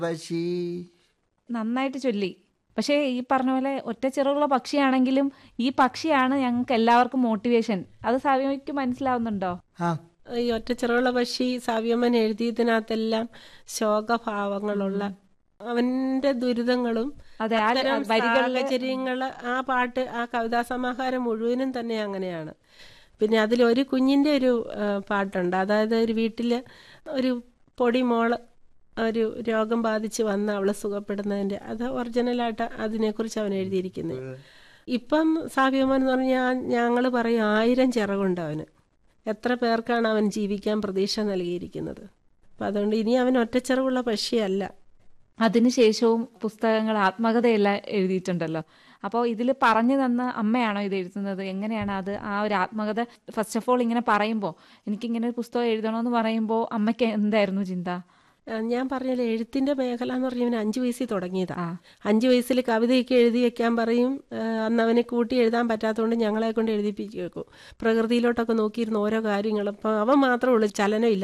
പക്ഷി നന്നായിട്ട് ചൊല്ലി പക്ഷേ ഈ പറഞ്ഞ പോലെ ഒറ്റ ചിറകുള്ള പക്ഷിയാണെങ്കിലും ഈ പക്ഷിയാണ് ഞങ്ങൾക്ക് എല്ലാവർക്കും മോട്ടിവേഷൻ അത് സാവിക്ക് മനസ്സിലാവുന്നുണ്ടോ ആ ഈ ഒറ്റച്ചിറകുള്ള പക്ഷി സാവ്യമ്മൻ എഴുതിയതിനകത്തെല്ലാം ശോകഭാവങ്ങളുള്ള അവന്റെ ദുരിതങ്ങളും അതെ ആ അത്തരം വരികളില് സാഹചര്യങ്ങള് ആ പാട്ട് ആ കവിതാ സമാഹാരം മുഴുവനും തന്നെ അങ്ങനെയാണ് പിന്നെ അതിലൊരു കുഞ്ഞിന്റെ ഒരു ആ, പാട്ടുണ്ട് അതായത് ഒരു വീട്ടില് ഒരു പൊടി മോള് ഒരു രോഗം ബാധിച്ച് വന്ന് അവള് സുഖപ്പെടുന്നതിന്റെ അത് ഒറിജിനലായിട്ട് അതിനെക്കുറിച്ച് അവൻ എഴുതിയിരിക്കുന്നത് ഇപ്പം സാവ്യമോൻ എന്ന് പറഞ്ഞാൽ ഞങ്ങൾ പറയും ആയിരം ചിറകുണ്ട് അവന് എത്ര പേർക്കാണ് അവൻ ജീവിക്കാൻ പ്രതീക്ഷ നൽകിയിരിക്കുന്നത് അപ്പം അതുകൊണ്ട് ഇനി അവൻ ഒറ്റച്ചിറകുള്ള പക്ഷിയല്ല അതിനുശേഷവും പുസ്തകങ്ങൾ ആത്മകഥയെല്ലാം എഴുതിയിട്ടുണ്ടല്ലോ അപ്പോൾ ഇതിൽ പറഞ്ഞു തന്ന അമ്മയാണോ ഇത് എഴുതുന്നത് എങ്ങനെയാണ് അത് ആ ഒരു ആത്മകഥ ഫസ്റ്റ് ഓഫ് ഓൾ ഇങ്ങനെ പറയുമ്പോൾ എനിക്കിങ്ങനെ ഒരു പുസ്തകം എഴുതണമെന്ന് പറയുമ്പോൾ അമ്മയ്ക്ക് എന്തായിരുന്നു ചിന്ത ആ, ഞാൻ പറഞ്ഞില്ല എഴുത്തിന്റെ മേഖല എന്ന് പറഞ്ഞാൽ അഞ്ചു വയസ്സിൽ തുടങ്ങിയതാ ആ. അഞ്ചു വയസ്സിൽ കവിതയൊക്കെ എഴുതി വെക്കാൻ പറയും ആ, അന്ന് അവനെ കൂട്ടി എഴുതാൻ പറ്റാത്തതുകൊണ്ട് ഞങ്ങളെ കൊണ്ട് എഴുതിപ്പിച്ച് വെക്കും പ്രകൃതിയിലോട്ടൊക്കെ നോക്കിയിരുന്ന ഓരോ കാര്യങ്ങളും ഇപ്പം അവൻ മാത്രമേ ഉള്ളൂ ചലനമില്ല